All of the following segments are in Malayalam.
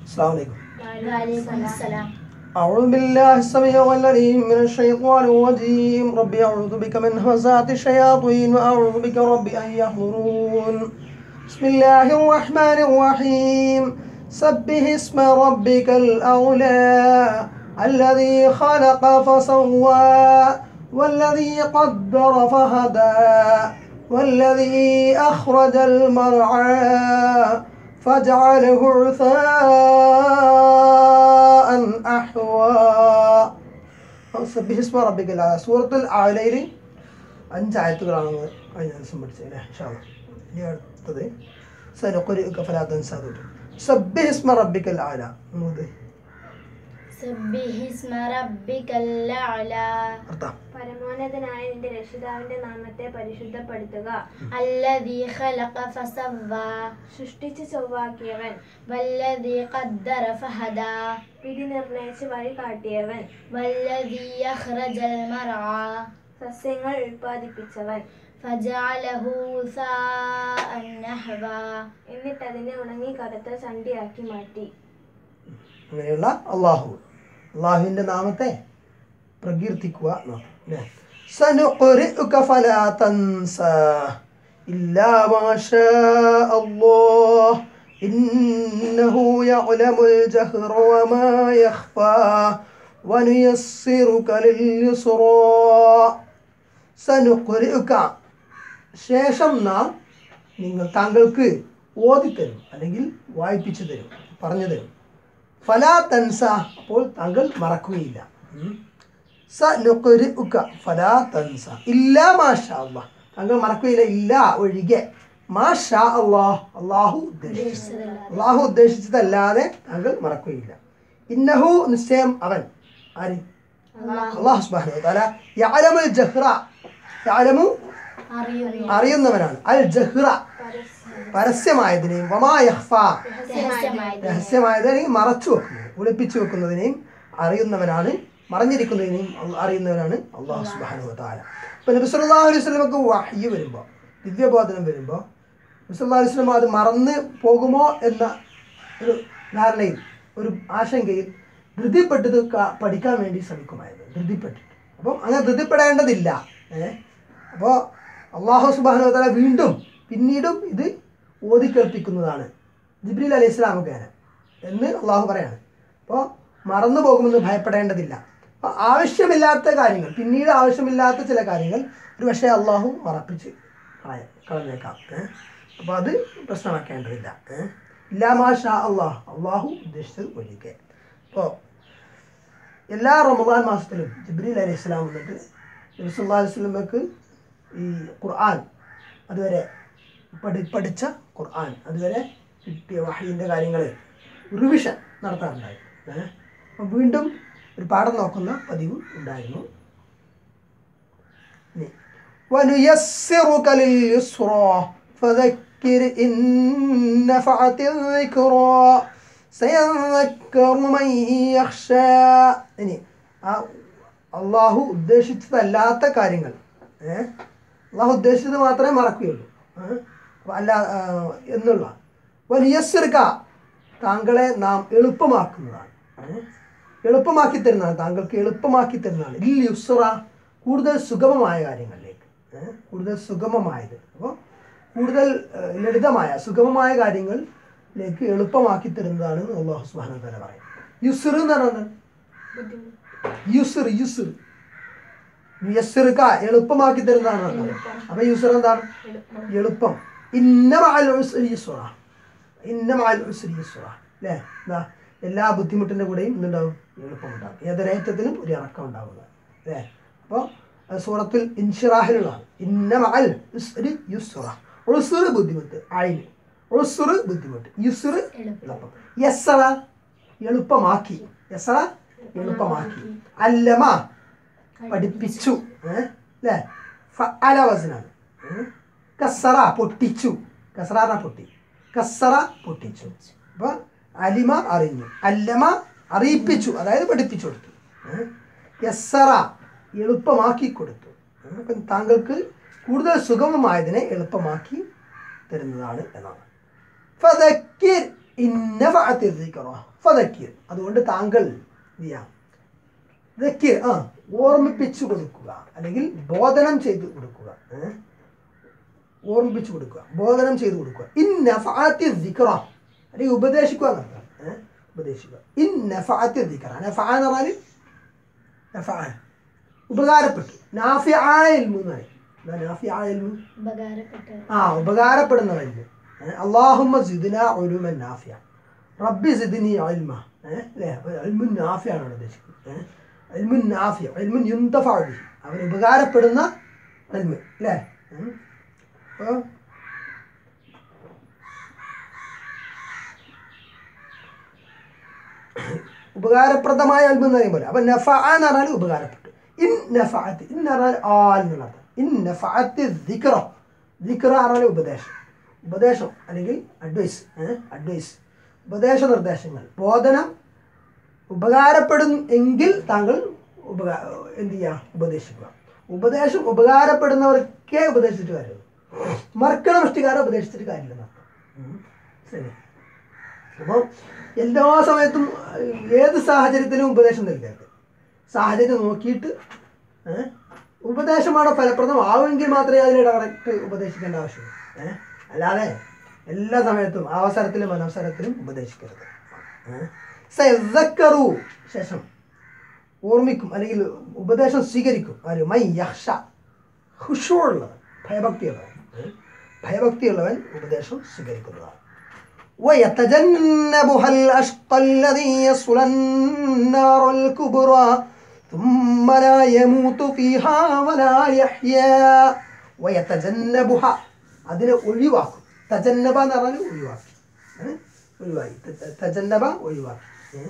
അസ്സാം വലൈക്കും وعليكم السلام أعوذ بالله السميع العليم من الشيطان الرجيم ربي أعوذ بك من همزات الشياطين وأعوذ بك رب أن يحضرون بسم الله الرحمن الرحيم سبح اسم ربك الأعلى الذي خلق فسوى والذي قدر فهدى والذي أخرج المرعى فجعله عثاء أحوى സബ്ബിഹ് ഇസ്മ റബ്ബിക്കൽ അഅല. സൂറത്തുൽ ആലയിൽ അഞ്ചായത്തുകളാണ് കഴിഞ്ഞ ദിവസം പഠിച്ചത് അല്ലേ ഇൻഷാ അല്ലാ. ഇനി അടുത്തത് സനുഖുരിഉക ഫലാ തൻസാ തൊട്ട്. സബ്ബിഹ് ഇസ്മ റബ്ബിക്കൽ അഅല. ഒന്നുകൂടി. سبح اسم ربك الأعلى അർത്ഥം പരമോന്നതനായ നിന്റെ രക്ഷിതാവിന്റെ നാമത്തെ പരിശുദ്ധപ്പെടുത്തുക الذي خلق فسوى സൃഷ്ടിച്ച് ചൊവ്വാക്കിയവൻ والذي قدر فهدى വിധി നിർണയിച്ച് വഴി കാട്ടിയവൻ والذي أخرج المرعى സസ്യങ്ങൾ ഉൽപ്പാദിപ്പിച്ചവൻ فجعله غثاء نحوا എന്നിട്ട് അതിനെ ഉണങ്ങി കറുത്ത ചണ്ടിയാക്കി മാറ്റി അങ്ങനെയുള്ള അള്ളാഹു അള്ളാഹുവിൻ്റെ നാമത്തെ പ്രകീർത്തിക്കുക എന്നാണ് അല്ലേ سنقرئك فلا تنسى إلا ما شاء الله إنه يعلم الجهر وما يخفى ونيسرك لليسرى سنقرئك ശേഷം നാം നിങ്ങൾ താങ്കൾക്ക് ഓതിത്തരും അല്ലെങ്കിൽ വായിപ്പിച്ചു തരും പറഞ്ഞു തരും ഫലാ തൻസ അപ്പോൾ താങ്കൾ മറക്കുകയില്ല ഉം. സ നുഖ്രിഉക ഫലാ തൻസ ഇല്ല മാഷാ അല്ലാഹ് താങ്കൾ മറക്കുകയില്ല ഇല്ല ഒഴികെ മാഷാ അല്ലാഹ് അള്ളാഹു ഉദ്ദേശിച്ചത് അള്ളാഹു ഉദ്ദേശിച്ചതല്ലാതെ താങ്കൾ മറക്കുകയില്ല ഇന്നഹു നിശ്ചയം അവൻ ആര് അള്ളാഹു സുബ്ഹാനഹു വ തആല യഅലമുൽ ജഹ്റ യഅലമു അറിയുന്നു അറിയുന്നവനാണ് അൽ ജഹ്റ പരസ്യമായതിനെയും വമാ യഖ്ഫ രഹസ്യമായത് രഹസ്യമായത് അല്ലെങ്കിൽ മറച്ചു വെക്കുന്നത് ഒളിപ്പിച്ചു വെക്കുന്നതിനെയും അറിയുന്നവനാണ് മറഞ്ഞിരിക്കുന്നതിനെയും അള്ള- അറിയുന്നവനാണ് അള്ളാഹു സുബാനു താല ഇപ്പം നബി സല്ലല്ലാഹു അലൈഹി വസല്ലമക്ക് വഹ്യ് വരുമ്പോൾ ദിവ്യബോധനം വരുമ്പോൾ നബി സല്ലല്ലാഹു അലൈഹി വസല്ലം അത് മറന്ന് പോകുമോ എന്ന ഒരു ധാരണയിൽ ഒരു ആശങ്കയിൽ ധൃതിപ്പെട്ടത് ക- പഠിക്കാൻ വേണ്ടി ശ്രമിക്കുമായിരുന്നു ധൃതിപ്പെട്ടിട്ട് അപ്പം അങ്ങനെ ധൃതിപ്പെടേണ്ടതില്ല ഏഹ് അപ്പോൾ അള്ളാഹു സുബാനു താല വീണ്ടും പിന്നീടും ഇത് ഓതിക്കേൾപ്പിക്കുന്നതാണ് ജിബ്രീൽ അലൈഹി ഇസ്ലാം മുഖേന എന്ന് അള്ളാഹു പറയാണ് അപ്പോൾ മറന്നു പോകുമെന്ന് ഭയപ്പെടേണ്ടതില്ല അപ്പോൾ ആവശ്യമില്ലാത്ത കാര്യങ്ങൾ പിന്നീട് ആവശ്യമില്ലാത്ത ചില കാര്യങ്ങൾ ഒരു പക്ഷേ അള്ളാഹു മറപ്പിച്ച് കളയ കളഞ്ഞേക്കാം ഏഹ് അപ്പോൾ അത് പ്രശ്നമാക്കേണ്ടതില്ല ഏഹ് ഇല്ലാമാ ഷാ അള്ളാഹ് അള്ളാഹു ഉദ്ദേശിച്ചത് ഒഴികെ അപ്പോൾ എല്ലാ റമദാൻ മാസത്തിലും ജിബ്രീൽ അലൈഹി ഇസ്ലാം വന്നിട്ട് നബി സല്ലല്ലാഹു അലൈഹി വസല്ലമക്ക് ഈ ഖുർആൻ അതുവരെ പഠി പഠിച്ച ഖുർആൻ അതുവരെ കിട്ടിയ വഹീൻ്റെ കാര്യങ്ങൾ റിവിഷൻ നടത്താറുണ്ടായി ഏഹ് അപ്പം വീണ്ടും ഒരു പാഠം നോക്കുന്ന പതിവ് ഉണ്ടായിരുന്നു ഇനി وَنُيَسِّرُكَ لِلْيُسْرَى فَذَكِّرْ إِن نَّفَعَتِ الذِّكْرَى سَيَذَّكَّرُ مَن يَخْشَى ഇനി ആ അള്ളാഹു ഉദ്ദേശിച്ചതല്ലാത്ത കാര്യങ്ങൾ ഏഹ് അള്ളാഹു ഉദ്ദേശിച്ചത് മാത്രമേ മറക്കുകയുള്ളൂ ഏഹ് അപ്പൊ അല്ല ആ, എന്നുള്ള വലിയസ്സർക്ക താങ്കളെ നാം എളുപ്പമാക്കുന്നതാണ് ഏഹ് എളുപ്പമാക്കി തരുന്നതാണ് താങ്കൾക്ക് എളുപ്പമാക്കി തരുന്നതാണ് ഇൽ യുസ്റ കൂടുതൽ സുഗമമായ കാര്യങ്ങളിലേക്ക് ഏഹ് കൂടുതൽ സുഗമമായത് അപ്പോൾ കൂടുതൽ ഏഹ്, ലളിതമായ സുഗമമായ കാര്യങ്ങളിലേക്ക് എളുപ്പമാക്കി തരുന്നതാണ് എന്ന് അള്ളാഹു സുബ്ഹാനഹു വ തആല പറയും യുസ്ർ എന്ന് പറഞ്ഞാൽ യുസ്ർ യുസ്ർ യസ്റുക എളുപ്പമാക്കി തരുന്നതാണ് പറഞ്ഞത്. അപ്പൊ യുസ്ർ എന്താണ് എളുപ്പം ഇന്ന മഅൽ ഉസ്രി യുസ്റ ഇന്ന മഅൽ ഉസ്രി യുസ്റ അല്ലേ എന്താ എല്ലാ ബുദ്ധിമുട്ടിൻ്റെ കൂടെയും എന്തുണ്ടാവും എളുപ്പമുണ്ടാകും ഏതൊരേറ്റത്തിനും ഒരു ഇറക്കം ഉണ്ടാവുക അല്ലേ അപ്പോൾ സൂറത്തിൽ ഇൻഷിറാഹിലുള്ളതാണ് ഇന്ന മഅൽ ഉസ്രി യുസ്റ ഉസ്ർ ബുദ്ധിമുട്ട് ആയിന് ഉസ്ർ ബുദ്ധിമുട്ട് യുസ്ർ എളുപ്പം യസ്റ എളുപ്പമാക്കി യസ്റ എളുപ്പമാക്കി അല്ലമ പഠിപ്പിച്ചു ഏഹ് അല്ലേ ഫഅല വസനാണ് ഏഹ്? കസറ പൊട്ടിച്ചു കസറാന പൊട്ടി കസറ പൊട്ടിച്ചു അപ്പോൾ അലിമ അറിഞ്ഞു അല്ലമ അറിയിപ്പിച്ചു അതായത് പഠിപ്പിച്ചു കൊടുത്തു ഏഹ്? യസ്സറ എളുപ്പമാക്കി കൊടുത്തു ഏഹ്? അപ്പം താങ്കൾക്ക് കൂടുതൽ സുഗമമായതിനെ എളുപ്പമാക്കി തരുന്നതാണ് എന്നാണ് ഫതക്കിർ ഇന്നഫഅത്തി ദിക്റ ഫദക്കിർ അതുകൊണ്ട് താങ്കൾ എന്ത് ചെയ്യാം ദക്കിർ ആ ഓർമ്മിപ്പിച്ചു കൊടുക്കുക അല്ലെങ്കിൽ ബോധനം ചെയ്ത് കൊടുക്കുക ഏ? ഓർമ്മിപ്പിച്ചു കൊടുക്കുക ബോധനം ചെയ്ത് കൊടുക്കുക ഇന്നഫഅത്തി ദിക്റ അല്ലെങ്കിൽ ഉപദേശിക്കുക എന്നർത്ഥം ഏ? ഉപദേശിക്കുക ഇന്നഫഅത്തി ദിക്റ നഫഅ എന്ന് പറഞ്ഞാൽ നഫഅ ഉപകാരപ്പെട്ടു നാഫിആയ ഇൽമു എന്ന് പറയും എന്താ നാഫിആയ ഇൽമു ഉപകാരപ്പെട്ട ആ ഉപകാരപ്പെടുന്ന വലിയ അള്ളാഹുമ്മ സിദിന ഉലുമൻ നാഫിയ റബ്ബി സിദിനി ഇൽമ ഏഹ് അല്ലേ അപ്പോൾ ഇൽമുൻ നാഫിയാണ് അവിടെ ഉദ്ദേശിക്കുന്നത് ഏഹ് ഇൽമുൻ നാഫിയ ഇൽമുൻ യുന്തഫ ബിഹി അവൻ ഉപകാരപ്പെടുന്ന ഇൽമ് അല്ലേ ഉം. അപ്പോൾ ഉപകാരപ്രദമായ അൽമ എന്ന് പറയുമ്പോൾ അപ്പം നഫ എന്ന് പറഞ്ഞാൽ ഉപകാരപ്പെട്ടു ഇൻ നഫഅത്ത് ഇൻ എന്ന് പറഞ്ഞാൽ ആൽ എന്നുള്ള അർത്ഥം ഇൻ നഫഅത്ത് ദിക്റ ദിക്റ പറഞ്ഞാൽ ഉപദേശം ഉപദേശം അല്ലെങ്കിൽ അഡ്വൈസ് അഡ്വൈസ് ഉപദേശ നിർദ്ദേശങ്ങൾ ബോധനം ഉപകാരപ്പെടും എങ്കിൽ താങ്കൾ ഉപകാ എന്ത് ചെയ്യുക ഉപദേശിക്കുക ഉപദേശം ഉപകാരപ്പെടുന്നവർക്കേ ഉപദേശിച്ചിട്ട് കാര്യമുള്ളൂ മർക്കണ നഷ്ടിക്കാരെ ഉപദേശിച്ചിട്ട് കാര്യമില്ലെന്നാണ് ഉം. ശരി അപ്പോൾ എല്ലാ സമയത്തും അഹ്, ഏത് സാഹചര്യത്തിലും ഉപദേശം നൽകരുത് സാഹചര്യം നോക്കിയിട്ട് ഏ, ഉപദേശമാണ് ഫലപ്രദമാവുമെങ്കിൽ മാത്രമേ അതിൽ ഇടകടക്ക് ഉപദേശിക്കേണ്ട ആവശ്യമുള്ളൂ ഏ, അല്ലാതെ എല്ലാ സമയത്തും അവസരത്തിലും അനവസരത്തിലും ഉപദേശിക്കരുത് ഏ. സയദ്ദക്കറു ശേഷം ഓർമ്മിക്കും അല്ലെങ്കിൽ ഉപദേശം സ്വീകരിക്കും ആര് മൈ യക്ഷ ഹുഷുള്ളവൻ ഭയഭക്തിയുള്ളവൻ ഏ, ഭയഭക്തിയുള്ളവൻ ഉപദേശം സ്വീകരിക്കുന്നതാണ് ويتجنبها الأشقى الذي يصلى النار الكبرى ثم لا يموت فيها ولا يحيا ويتجنبها അതിനെ ഒഴിവാക്കും തജന്നബ എന്ന് പറഞ്ഞാൽ ഒഴിവാക്കി ഏ? ഒഴിവാക്കി ത- തജന്നബ ഒഴിവാക്കി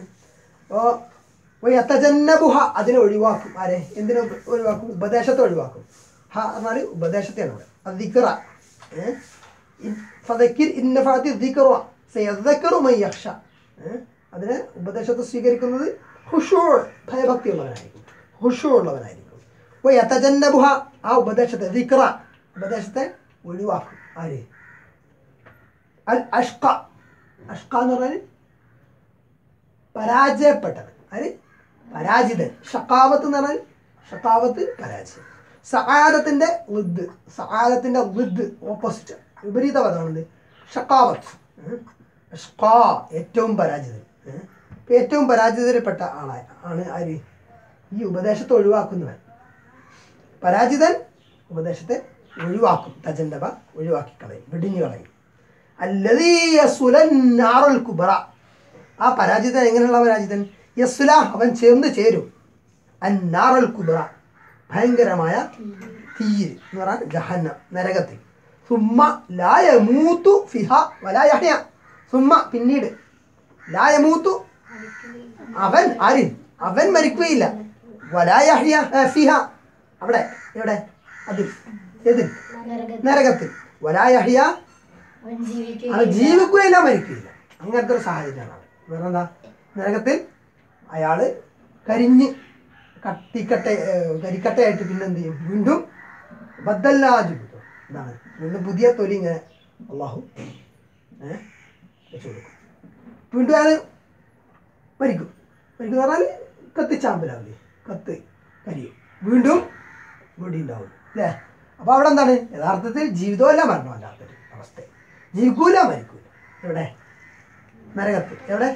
അപ്പോൾ യത്തജന്നബുഹ അതിനെ ഒഴിവാക്കും ആരെ എന്തിനെ ഉപ- ഒഴിവാക്കും ഉപദേശത്തെ ഒഴിവാക്കും ഹ എന്നാൽ ഉപദേശത്തെയാണ് ഇവിടെ അതിക്റ ഏഹ് ഫതക്കിർ ഇന്നഫാത്തി ദിക്റ സയദ്ദക്കറു മൻ യഖ്ഷ ഏഹ് അതിനെ ഉപദേശത്തെ സ്വീകരിക്കുന്നത് ഹുഷൂർ ഭയഭക്തിയുള്ളവനായിരിക്കും ഹുഷൂ ഉള്ളവനായിരിക്കും അപ്പോൾ യത്തജന്നബുഹ ആ ഉപദേശത്തെ ദിക്റ ഉപദേശത്തെ ഒഴിവാക്കും ആര് അൽ അഷ്ക അഷ്ക എന്ന് പറഞ്ഞാൽ പരാജയപ്പെട്ടത് ആര് പരാജിതൻ ഷക്കാവത്ത് എന്ന് പറഞ്ഞാൽ ഷക്കാവത്ത് പരാജയം സഹാദത്തിന്റെ ലിദ് സഹാദത്തിന്റെ ലിദ് ഓപ്പോസിറ്റ് വിപരീത പദമാണിത് ഷക്കാവത്ത് ഏഹ്? ഷ്കാ ഏറ്റവും പരാജിതൻ ഏഹ്? ഇപ്പൊ ഏറ്റവും പരാജിതരിൽപ്പെട്ട ആളായ ആണ് ആര് ഈ ഉപദേശത്തെ ഒഴിവാക്കുന്നവൻ പരാജിതൻ ഉപദേശത്തെ ഒഴിവാക്കും തജന്തബ ഒഴിവാക്കി കളയും വെടിഞ്ഞു കളയും അല്ലതീ യസുലൻ നാറുൽ കുബറ ആ പരാജിതൻ എങ്ങനെയുള്ള പരാജിതൻ യസുല അവൻ ചേർന്ന് ചേരും അന്നാറുൽ കുബറ ഭയങ്കരമായ തീയിൽ എന്ന് പറഞ്ഞാൽ ജഹന്ന നരകത്തിൽ സുമ്മ ലായമൂത്തു ഫിഹ വലായഹ്യ സുമ്മ പിന്നീട് ലായമൂത്തു അവൻ ആര് അവൻ മരിക്കുകയില്ല വലായഹ്യ ഏ, ഫിഹ അവിടെ എവിടെ അതിൽ ഏതിൽ നരകത്തിൽ നരകത്തിൽ വലായഹ്യ അവൻ ജീവിക്കുക അത് ജീവിക്കുകയില്ല മരിക്കുകയില്ല അങ്ങനത്തെ ഒരു സാഹചര്യമാണ് അവിടെ വേറെ എന്താ നരകത്തിൽ അയാൾ കരിഞ്ഞ് കട്ടിക്കട്ട ഏഹ് കരിക്കട്ടയായിട്ട് പിന്നെ എന്ത് ചെയ്യും വീണ്ടും ബദ്ദല്ലാജുബുദ്ധം എന്താണ് വീണ്ടും പുതിയ തൊലി ഇങ്ങനെ അള്ളാഹു ഏഹ് വെച്ച് കൊടുക്കും വീണ്ടും അയാൾ മരിക്കും മരിക്കും എന്ന് പറഞ്ഞാൽ കത്തിച്ചാമ്പലാവില്ലേ കത്ത് കരിയും വീണ്ടും ബോഡി ഉണ്ടാവും അല്ലേ അപ്പോൾ അവിടെ എന്താണ് യഥാർത്ഥത്തിൽ ജീവിതമല്ല മരണമല്ലാത്തൊരു അവസ്ഥ ജീവിക്കൂല മരിക്കൂല എവിടെ നരകത്തിൽ എവിടെ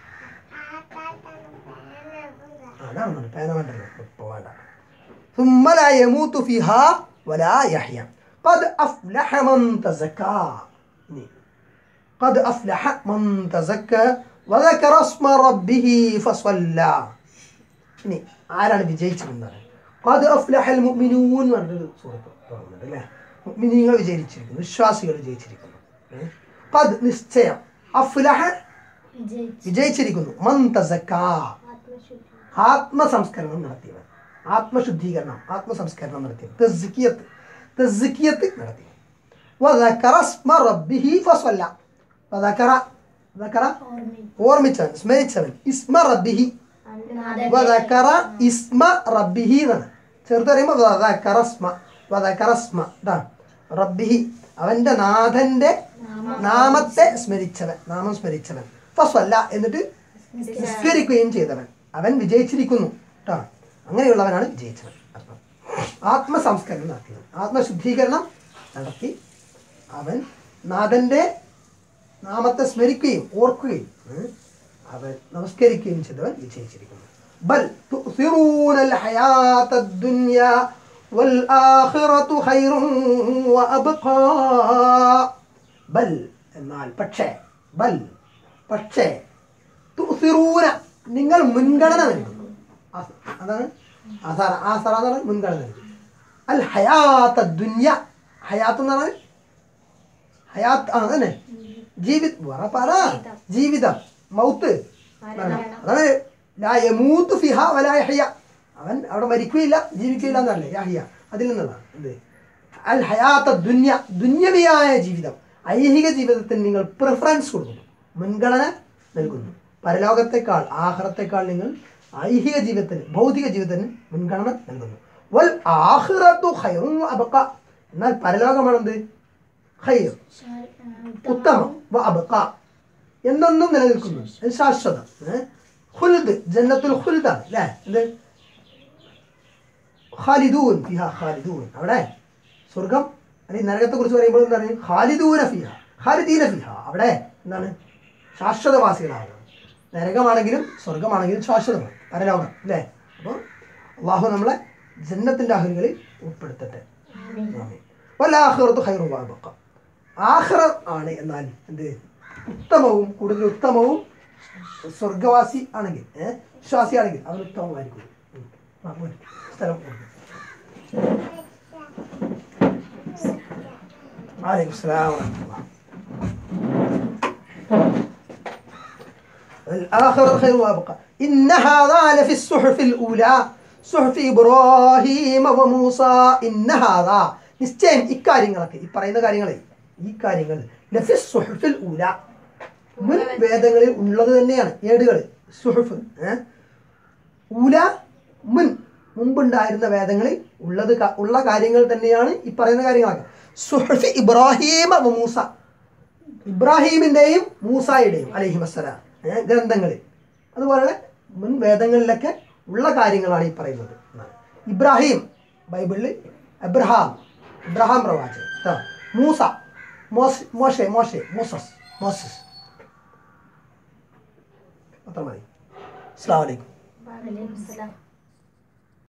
അതാണ് പറഞ്ഞത്. പേന വേണ്ടല്ലോ ഇപ്പോൾ വേണ്ട ثم لا يموت فيها ولا يحيا قد أفلح من تزكى ഇനി. قد أفلح من تزكى وذكر اسم ربه فصلى ഇനി ആരാണ് വിജയിച്ചിരുന്നത് قد أفلح المؤمنون എന്ന് പറഞ്ഞൊരു സൂറത്ത് തുടങ്ങുന്നുണ്ട് അല്ലേ മുഅ്മിനീങ്ങൾ വിജയിച്ചിരിക്കുന്നു വിശ്വാസികൾ വിജയിച്ചിരിക്കുന്നു ഏ? قد നിശ്ചയം അഫ്ലഹ വിജയിച്ചു വിജയിച്ചിരിക്കുന്നു മൻ തസക്ക ആത്മസംസ്കരണം നടത്തിയവൻ ആത്മശുദ്ധീകരണം ആത്മസംസ്കരണം നടത്തിയവൻ തസ്കിയത്ത് തസ്കിയത്ത് നടത്തിയവൻ വദക്കറ സ്മ റബ്ബിഹി ഫസല്ല വദക്കറ വദക്കറ ഓർമ്മിച്ചു ഓർമ്മിച്ചവൻ സ്മരിച്ചവൻ ഇസ്മ റബ്ബിഹി നാദ- വദക്കറ ഇസ്മ റബ്ബിഹി എന്നാണ് ചേർത്ത് പറയുമ്പോൾ വദക്കറ സ്മ വദക്കറ സ്മ ഇതാണ് റബ്ബിഹി അവൻ്റെ നാഥൻ്റെ നാമത്തെ സ്മരിച്ചവൻ നാമം സ്മരിച്ചവൻ ഫസ്വല്ല എന്നിട്ട് നിസ്കരിക്കുകയും ചെയ്തവൻ അവൻ വിജയിച്ചിരിക്കുന്നു കേട്ടോ അങ്ങനെയുള്ളവനാണ് വിജയിച്ചവൻ അർത്ഥം ആത്മസംസ്കരണം നടത്തിയത് ആത്മശുദ്ധീകരണം നടത്തി അവൻ നാഥന്റെ നാമത്തെ സ്മരിക്കുകയും ഓർക്കുകയും ഉം, അവൻ നമസ്കരിക്കുകയും ചെയ്തവൻ വിജയിച്ചിരിക്കുന്നു ബൽ തുസിറൂനൽ ഹയാത്തദ് ദുനിയ വൽ ആഖിറതു ഖൈറുൻ വഅബ്ഖാ ബൽ എന്നാൽ പക്ഷേ ബൽ പക്ഷേ തുസിറൂന നിങ്ങൾ മുൻഗണന നൽകുന്നു ആ- അതാണ് ആസാറ ആസാറ എന്ന് പറഞ്ഞാൽ മുൻഗണന നൽകും അൽ ഹയാത്ത ദുന്യ ഹയാത്ത് എന്ന് പറഞ്ഞാൽ ഹയാത്ത് ആ അതന്നെ ജീവിത പറ പറ ജീവിതം മൗത്ത് അതാണ് ലാ യമൂത്ത് ഫിഹ വലാ യഹ്യ അവൻ അവിടെ മരിക്കുകയില്ല ജീവിക്കുകയില്ല എന്നല്ലേ യഹ്യ അതിൽ നിന്നുള്ളതാണ് എന്ത് അൽ ഹയാത്ത ദുന്യ ദുന്യവിയായ ജീവിതം ഐഹിക ജീവിതത്തിന് നിങ്ങൾ പ്രിഫറൻസ് കൊടുക്കുന്നു മുൻഗണന നൽകുന്നു പരലോകത്തെക്കാൾ ആഹ്റത്തെക്കാൾ നിങ്ങൾ ഐഹിക ജീവിതത്തിന് ഭൗതിക ജീവിതത്തിന് മുൻഗണന നൽകുന്നു വൽ ആഹ്റത്തു ഖൈറും അബക്ക എന്നാൽ പരലോകമാണെന്ത് ഖൈർ ഉത്തമം വ അബക്ക എന്നെന്നും നിലനിൽക്കുന്നു അത് ശാശ്വതം ഏ? ഖുൽദ് ജന്നത്തുൽ ഖുൽദാണ് അല്ലേ എന്ത് ഖാലിദൂൻ ഫിഹ ഖാലിദൂൻ അവിടെ സ്വർഗം അല്ലെങ്കിൽ നരകത്തെ കുറിച്ച് പറയുമ്പോൾ എന്താണ് ഖാലിദൂന ഫിഹ ഖാലിദീന ഫിഹ അവിടെ എന്താണ് ശാശ്വതവാസികളാകുന്നത് നരകമാണെങ്കിലും സ്വർഗമാണെങ്കിലും ശാശ്വതമാണ് പരലോകം അല്ലേ അപ്പോൾ അള്ളാഹു നമ്മളെ ജന്നത്തിൻ്റെ അഹലുകളിൽ ഉൾപ്പെടുത്തട്ടെ ആമീൻ. വലാഖിറത്തു ഖൈറു വഅബ്ഖ. ആഖിറ ആണ് എന്നാൽ എന്ത് ഉത്തമവും കൂടുതൽ ഉത്തമവും സ്വർഗവാസി ആണെങ്കിൽ ഏഹ് വിശ്വാസി ആണെങ്കിൽ അവൻ ഉത്തമമായിരിക്കും ഉം. ആ, പോര്. സ്ഥലം കൊടുക്ക്. വലൈക്കും സ്സലാം വറഹ്മത്തുള്ളാഹ്. الآخرة خير وأبقى إن هذا لفي الصحف الأولى صحف إبراهيم وموسى إن هذا നിശ്ചയം ഇക്കാര്യങ്ങളൊക്കെ ഈ പറയുന്ന കാര്യങ്ങളെ ഈ കാര്യങ്ങൾ ലഫി സുഹഫിൽ ഊല മുൻ വേദങ്ങളിൽ ഉള്ളത് തന്നെയാണ് ഏടുകൾ സുഹഫ് ഏ? ഊല മുൻ മുമ്പുണ്ടായിരുന്ന വേദങ്ങളിൽ ഉള്ളത് ക- ഉള്ള കാര്യങ്ങൾ തന്നെയാണ് ഈ പറയുന്ന കാര്യങ്ങളൊക്കെ സുഹഫ് ഇബ്രാഹിം വ മൂസ ഇബ്രാഹീമിൻ്റെയും മൂസായുടെയും അലഹി വസ്സലാം ഗ്രന്ഥങ്ങളിൽ അതുപോലെ മുൻ വേദങ്ങളിലൊക്കെ ഉള്ള കാര്യങ്ങളാണ് ഈ പറയുന്നത് എന്നാണ്. ഇബ്രാഹിം ബൈബിളിൽ എബ്രഹാം ഇബ്രഹാം പ്രവാചകൻ ട്ടോ. മൂസ മോസ് മോശെ മോശെ മോസസ് മോസസ് അത്ര മതി അസ്സാം വലൈക്കും വലൈക്കും സലാം